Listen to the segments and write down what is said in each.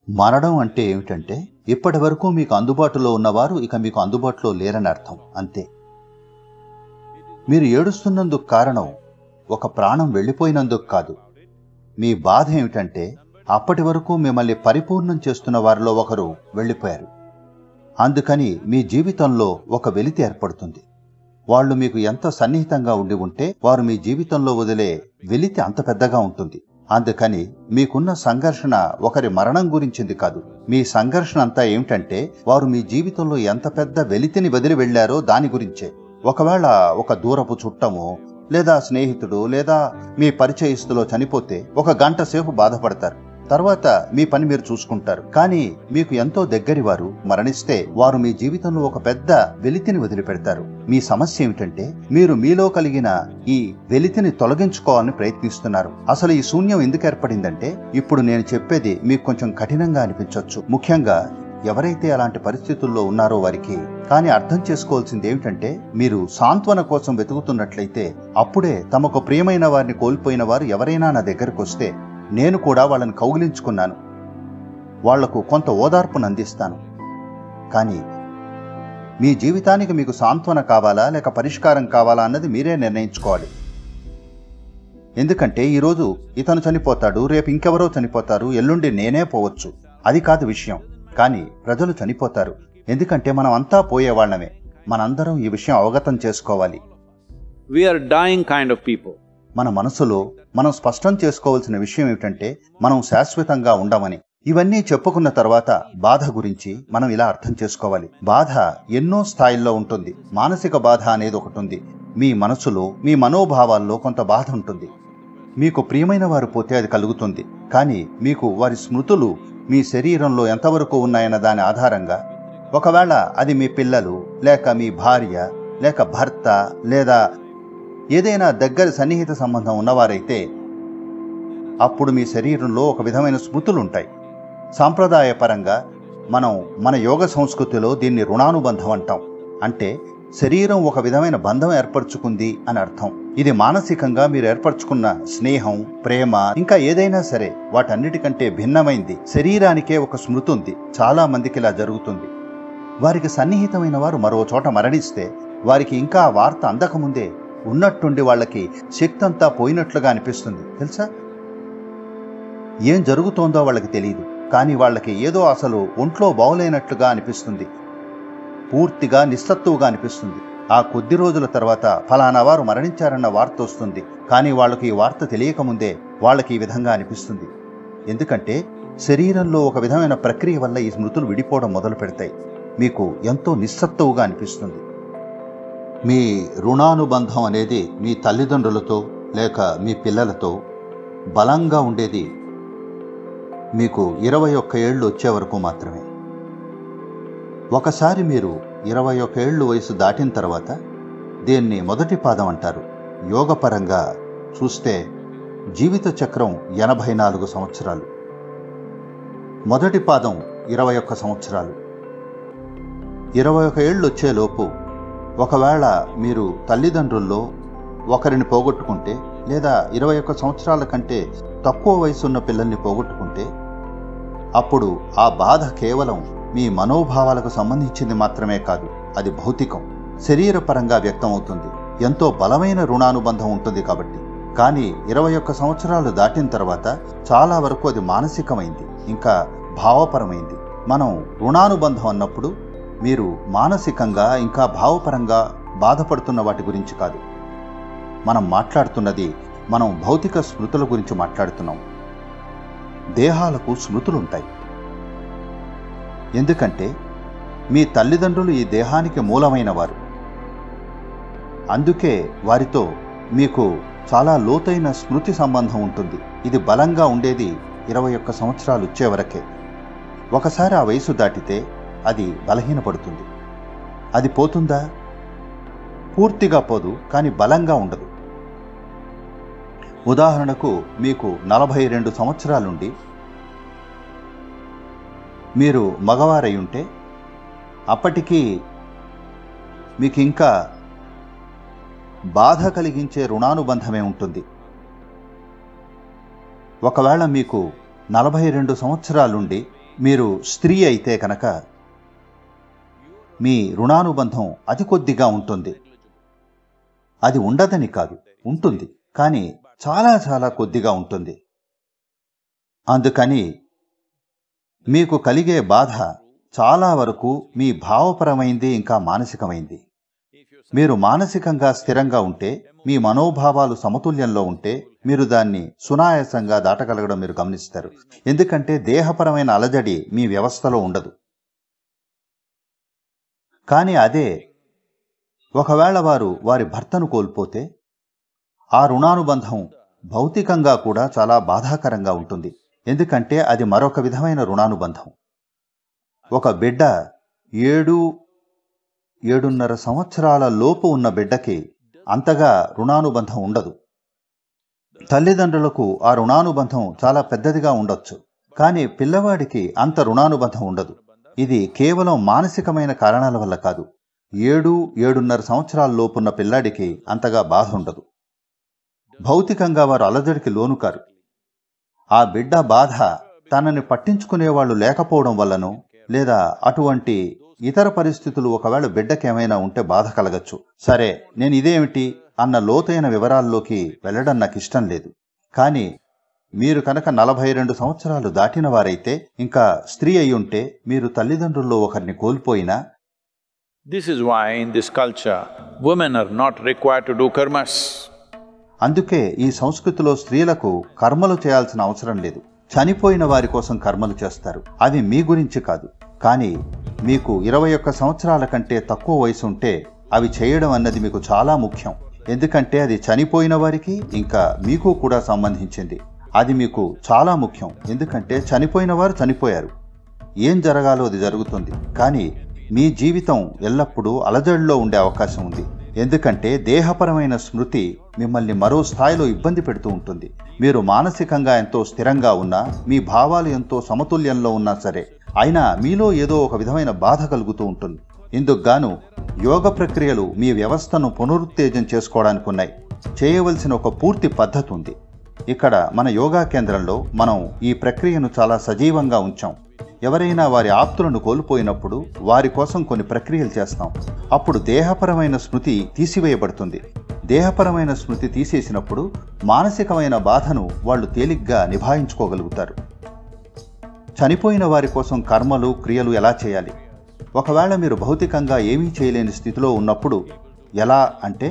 మరణం అంటే ఏమిటంటే ఇప్పటి వరకు మీకు అందుబాటులో ఉన్నవారు ఇక మీకు అందుబాటులో లేరని అర్థం అంతే మీరు ఏడుస్తున్నందుకు కారణం ఒక ప్రాణం వెళ్ళిపోయినందుకు కాదు మీ బాధ ఏమిటంటే అప్పటి వరకు మిమ్మల్ని పరిపూర్ణం చేస్తున్న వారిలో ఒకరు వెళ్ళిపోయారు అందుకని మీ జీవితంలో ఒక వెలితి ఏర్పడుతుంది వాళ్ళు మీకు ఎంత సన్నిహితంగా ఉండి ఉంటే వారు మీ జీవితంలో వదిలే వెలితి అంత పెద్దగా ఉంటుంది అందుకని మీకున్న సంఘర్షణ ఒకరి మరణం గురించింది కాదు మీ సంఘర్షణ అంతా ఏమిటంటే వారు మీ జీవితంలో ఎంత పెద్ద వెలితిని వదిలి వెళ్లారో దాని గురించే ఒకవేళ ఒక దూరపు చుట్టము లేదా స్నేహితుడు లేదా మీ పరిచయస్తులో చనిపోతే ఒక గంట సేపు బాధపడతారు తర్వాత మీ పని మీరు చూసుకుంటారు కానీ మీకు ఎంతో దగ్గరి వారు మరణిస్తే వారు మీ జీవితంలో ఒక పెద్ద వెలితిని వదిలిపెడతారు మీ సమస్య ఏమిటంటే మీరు మీలో కలిగిన ఈ వెలితిని తొలగించుకోవాలని ప్రయత్నిస్తున్నారు అసలు ఈ శూన్యం ఎందుకు ఏర్పడిందంటే ఇప్పుడు నేను చెప్పేది మీకు కొంచెం కఠినంగా అనిపించవచ్చు ముఖ్యంగా ఎవరైతే అలాంటి పరిస్థితుల్లో ఉన్నారో వారికి కానీ అర్థం చేసుకోవాల్సింది ఏమిటంటే మీరు సాంత్వన కోసం వెతుకుతున్నట్లయితే అప్పుడే తమకు ప్రియమైన వారిని కోల్పోయిన వారు ఎవరైనా నా దగ్గరకు వస్తే నేను కూడా వాళ్ళని కౌగిలించుకున్నాను వాళ్లకు కొంత ఓదార్పును అందిస్తాను కానీ మీ జీవితానికి మీకు సాంత్వన కావాలా లేక పరిష్కారం కావాలా అన్నది మీరే నిర్ణయించుకోవాలి ఎందుకంటే ఈరోజు ఇతను చనిపోతాడు రేపు ఇంకెవరో చనిపోతారు ఎల్లుండి నేనే పోవచ్చు అది కాదు విషయం కానీ ప్రజలు చనిపోతారు ఎందుకంటే మనం అంతా పోయేవాళ్లమే మనందరం ఈ విషయం అవగతం చేసుకోవాలి We are dying kind of people. మన మనసులో మనం స్పష్టం చేసుకోవాల్సిన విషయం ఏమిటంటే మనం శాశ్వతంగా ఉండమని ఇవన్నీ చెప్పుకున్న తర్వాత బాధ గురించి మనం ఇలా అర్థం చేసుకోవాలి బాధ ఎన్నో స్థాయిల్లో ఉంటుంది మానసిక బాధ అనేది ఒకటి ఉంది మీ మనసులో మీ మనోభావాల్లో కొంత బాధ ఉంటుంది మీకు ప్రియమైన వారు పోతే అది కలుగుతుంది కానీ మీకు వారి స్మృతులు మీ శరీరంలో ఎంతవరకు ఉన్నాయన్న దాని ఆధారంగా ఒకవేళ అది మీ పిల్లలు లేక మీ భార్య లేక భర్త లేదా ఏదైనా దగ్గర సన్నిహిత సంబంధం ఉన్నవారైతే అప్పుడు మీ శరీరంలో ఒక విధమైన స్మృతులు ఉంటాయి సాంప్రదాయపరంగా మనం మన యోగ సంస్కృతిలో దీన్ని రుణానుబంధం అంటాం అంటే శరీరం ఒక విధమైన బంధం ఏర్పరచుకుంది అని అర్థం ఇది మానసికంగా మీరు ఏర్పరచుకున్న స్నేహం ప్రేమ ఇంకా ఏదైనా సరే వాటన్నిటికంటే భిన్నమైంది శరీరానికే ఒక స్మృతి ఉంది చాలా మందికి ఇలా జరుగుతుంది వారికి సన్నిహితమైన వారు మరో చోట మరణిస్తే వారికి ఇంకా ఆ వార్త అందకముందే ఉన్నట్టుండి వాళ్ళకి శక్తి అంతా పోయినట్లుగా అనిపిస్తుంది తెలుసా ఏం జరుగుతోందో వాళ్ళకి తెలియదు కానీ వాళ్ళకి ఏదో అసలు ఒంట్లో బాగులేనట్లుగా అనిపిస్తుంది పూర్తిగా నిస్సత్తువుగా అనిపిస్తుంది ఆ కొద్ది రోజుల తర్వాత ఫలానా వారు మరణించారన్న వార్త వస్తుంది కానీ వాళ్ళకి ఈ వార్త తెలియకముందే వాళ్ళకి ఈ విధంగా అనిపిస్తుంది ఎందుకంటే శరీరంలో ఒక విధమైన ప్రక్రియ వల్ల ఈ స్మృతులు విడిపోవడం మొదలు పెడతాయి మీకు ఎంతో నిస్సత్తువుగా అనిపిస్తుంది మీ రుణానుబంధం అనేది మీ తల్లిదండ్రులతో లేక మీ పిల్లలతో బలంగా ఉండేది మీకు ఇరవై ఒక్క ఏళ్ళు వచ్చే వరకు మాత్రమే ఒకసారి మీరు ఇరవై ఒక్క ఏళ్ళు వయసు దాటిన తర్వాత దీన్ని మొదటి పాదం అంటారు యోగపరంగా చూస్తే జీవిత చక్రం ఎనభై నాలుగు సంవత్సరాలు మొదటి పాదం ఇరవై ఒక్క సంవత్సరాలు ఇరవై ఒక ఏళ్ళు వచ్చేలోపు ఒకవేళ మీరు తల్లిదండ్రుల్లో ఒకరిని పోగొట్టుకుంటే లేదా ఇరవై ఒక్క సంవత్సరాల కంటే తక్కువ వయసున్న పిల్లల్ని పోగొట్టుకుంటే అప్పుడు ఆ బాధ కేవలం మీ మనోభావాలకు సంబంధించింది మాత్రమే కాదు అది భౌతికం శరీరపరంగా వ్యక్తమవుతుంది ఎంతో బలమైన రుణానుబంధం ఉంటుంది కాబట్టి కానీ ఇరవై ఒక్క సంవత్సరాలు దాటిన తర్వాత చాలా వరకు అది మానసికమైంది ఇంకా భావపరమైంది మనం రుణానుబంధం అన్నప్పుడు మీరు మానసికంగా ఇంకా భావపరంగా బాధపడుతున్న వాటి గురించి కాదు మనం మాట్లాడుతున్నది మనం భౌతిక స్మృతుల గురించి మాట్లాడుతున్నాం దేహాలకు స్మృతులుంటాయి ఎందుకంటే మీ తల్లిదండ్రులు ఈ దేహానికి మూలమైన వారు అందుకే వారితో మీకు చాలా లోతైన స్మృతి సంబంధం ఉంటుంది ఇది బలంగా ఉండేది ఇరవై ఒక్క సంవత్సరాలు వచ్చే వరకే ఒకసారి ఆ వయసు దాటితే అది బలహీనపడుతుంది అది పోతుందా పూర్తిగా పోదు కానీ బలంగా ఉండదు ఉదాహరణకు మీకు నలభై రెండు సంవత్సరాలుండి మీరు మగవారై ఉంటే అప్పటికీ మీకు ఇంకా బాధ కలిగించే రుణానుబంధమే ఉంటుంది ఒకవేళ మీకు నలభై రెండు సంవత్సరాలుండి మీరు స్త్రీ అయితే కనుక మీ రుణానుబంధం అతి కొద్దిగా ఉంటుంది అది ఉండదని కాదు ఉంటుంది కానీ చాలా చాలా కొద్దిగా ఉంటుంది అందుకని మీకు కలిగే బాధ చాలా వరకు మీ భావపరమైంది ఇంకా మానసికమైంది మీరు మానసికంగా స్థిరంగా ఉంటే మీ మనోభావాలు సమతుల్యంలో ఉంటే మీరు దాన్ని సునాయాసంగా దాటగలగడం మీరు గమనిస్తారు ఎందుకంటే దేహపరమైన అలజడి మీ వ్యవస్థలో ఉండదు కానీ అదే ఒకవేళ వారు వారి భర్తను కోల్పోతే ఆ రుణానుబంధం భౌతికంగా కూడా చాలా బాధాకరంగా ఉంటుంది ఎందుకంటే అది మరొక విధమైన రుణానుబంధం ఒక బిడ్డ ఏడు ఏడున్నర సంవత్సరాల లోపు ఉన్న బిడ్డకి అంతగా రుణానుబంధం ఉండదు తల్లిదండ్రులకు ఆ రుణానుబంధం చాలా పెద్దదిగా ఉండొచ్చు కానీ పిల్లవాడికి అంత రుణానుబంధం ఉండదు ఇది కేవలం మానసికమైన కారణాల వల్ల కాదు ఏడు ఏడున్నర సంవత్సరాల లోపున్న పిల్లాడికి అంతగా బాధ ఉండదు భౌతికంగా వారు అలజడికి లోనుకారు ఆ బిడ్డ బాధ తనని పట్టించుకునేవాళ్ళు లేకపోవడం వల్లనో లేదా అటువంటి ఇతర పరిస్థితులు ఒకవేళ బిడ్డకేమైనా ఉంటే బాధ కలగచ్చు సరే నేను ఇదేమిటి అన్న లోతైన వివరాల్లోకి వెళ్ళడం నాకు ఇష్టం లేదు కానీ మీరు కనుక నలభై రెండు సంవత్సరాలు దాటిన వారైతే ఇంకా స్త్రీ అయి ఉంటే మీరు తల్లిదండ్రుల్లో ఒకరిని కోల్పోయినా This is why in this culture, women are not required to do karmas. అందుకే ఈ సంస్కృతిలో స్త్రీలకు కర్మలు చేయాల్సిన అవసరం లేదు చనిపోయిన వారి కోసం కర్మలు చేస్తారు అది మీ గురించి కాదు కానీ మీకు ఇరవై ఒక్క సంవత్సరాల కంటే తక్కువ వయసు ఉంటే అవి చేయడం అన్నది మీకు చాలా ముఖ్యం ఎందుకంటే అది చనిపోయిన వారికి ఇంకా మీకు కూడా సంబంధించింది అది మీకు చాలా ముఖ్యం ఎందుకంటే చనిపోయిన వారు చనిపోయారు ఏం జరగాలో అది జరుగుతుంది కానీ మీ జీవితం ఎల్లప్పుడూ అలజడిలో ఉండే అవకాశం ఉంది ఎందుకంటే దేహపరమైన స్మృతి మిమ్మల్ని మరో స్థాయిలో ఇబ్బంది పెడుతూ ఉంటుంది మీరు మానసికంగా ఎంతో స్థిరంగా ఉన్నా మీ భావాలు ఎంతో సమతుల్యంలో ఉన్నా సరే అయినా మీలో ఏదో ఒక విధమైన బాధ కలుగుతూ ఉంటుంది ఇందుకు గాను యోగ ప్రక్రియలు మీ వ్యవస్థను పునరుత్తేజం చేసుకోవడానికి ఉన్నాయి చేయవలసిన ఒక పూర్తి పద్ధతి ఉంది ఇక్కడ మన యోగా కేంద్రంలో మనం ఈ ప్రక్రియను చాలా సజీవంగా ఉంచాం ఎవరైనా వారి ఆప్తులను కోల్పోయినప్పుడు వారి కోసం కొన్ని ప్రక్రియలు చేస్తాం అప్పుడు దేహపరమైన స్మృతి తీసివేయబడుతుంది దేహపరమైన స్మృతి తీసేసినప్పుడు మానసికమైన బాధను వాళ్ళు తేలిగ్గా నిభాయించుకోగలుగుతారు చనిపోయిన వారి కోసం కర్మలు క్రియలు ఎలా చేయాలి ఒకవేళ మీరు భౌతికంగా ఏమీ చేయలేని స్థితిలో ఉన్నప్పుడు ఎలా అంటే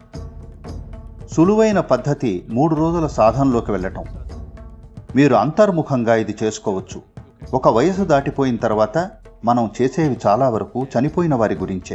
సులువైన పద్ధతి మూడు రోజుల సాధనలోకి వెళ్ళటం మీరు అంతర్ముఖంగా ఇది చేసుకోవచ్చు ఒక వయసు దాటిపోయిన తర్వాత మనం చేసేవి చాలా వరకు చనిపోయిన వారి గురించే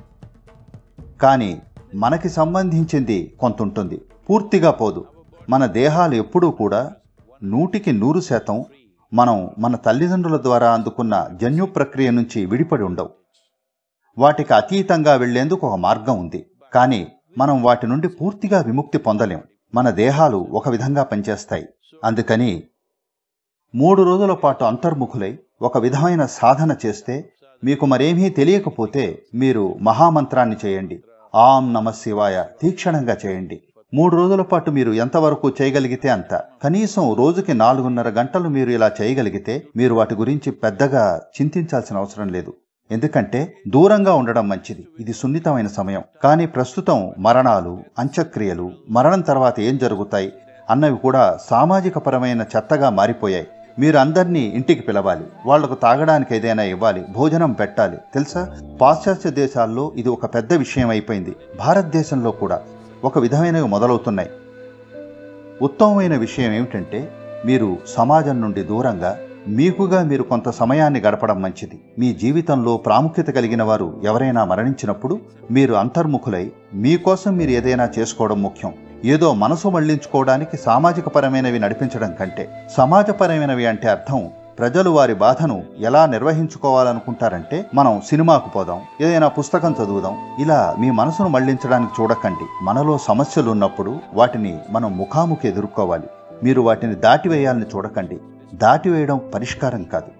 కానీ మనకి సంబంధించింది కొంత ఉంటుంది పూర్తిగా పోదు మన దేహాలు ఎప్పుడూ కూడా నూటికి నూరు శాతం మనం మన తల్లిదండ్రుల ద్వారా అందుకున్న జన్యు ప్రక్రియ నుంచి విడిపడి ఉండవు వాటికి అతీతంగా వెళ్లేందుకు ఒక మార్గం ఉంది కానీ మనం వాటి నుండి పూర్తిగా విముక్తి పొందలేం మన దేహాలు ఒక విధంగా పనిచేస్తాయి అందుకని మూడు రోజుల పాటు అంతర్ముఖులై ఒక విధమైన సాధన చేస్తే మీకు మరేమీ తెలియకపోతే మీరు మహామంత్రాన్ని చేయండి ఆం నమ శివాయ తీక్షణంగా చేయండి మూడు రోజుల పాటు మీరు ఎంతవరకు చేయగలిగితే అంత కనీసం రోజుకి నాలుగున్నర గంటలు మీరు ఇలా చేయగలిగితే మీరు వాటి గురించి పెద్దగా చింతించాల్సిన అవసరం లేదు ఎందుకంటే దూరంగా ఉండడం మంచిది ఇది సున్నితమైన సమయం కానీ ప్రస్తుతం మరణాలు అంత్యక్రియలు మరణం తర్వాత ఏం జరుగుతాయి అన్నవి కూడా సామాజిక పరమైన చెత్తగా మారిపోయాయి మీరు అందరినీ ఇంటికి పిలవాలి వాళ్లకు తాగడానికి ఏదైనా ఇవ్వాలి భోజనం పెట్టాలి తెలుసా పాశ్చాత్య దేశాల్లో ఇది ఒక పెద్ద విషయం అయిపోయింది భారతదేశంలో కూడా ఒక విధమైనవి మొదలవుతున్నాయి ఉత్తమమైన విషయం ఏమిటంటే మీరు సమాజం నుండి దూరంగా మీకుగా మీరు కొంత సమయాన్ని గడపడం మంచిది మీ జీవితంలో ప్రాముఖ్యత కలిగిన వారు ఎవరైనా మరణించినప్పుడు మీరు అంతర్ముఖులై మీకోసం మీరు ఏదైనా చేసుకోవడం ముఖ్యం ఏదో మనసు మళ్లించుకోవడానికి సామాజిక పరమైనవి నడిపించడం కంటే సమాజపరమైనవి అంటే అర్థం ప్రజలు వారి బాధను ఎలా నిర్వహించుకోవాలనుకుంటారంటే మనం సినిమాకు పోదాం ఏదైనా పుస్తకం చదువుదాం ఇలా మీ మనసును మళ్లించడానికి చూడకండి మనలో సమస్యలు ఉన్నప్పుడు వాటిని మనం ముఖాముఖి ఎదుర్కోవాలి మీరు వాటిని దాటివేయాలని చూడకండి దాటివేయడం పరిష్కారం కాదు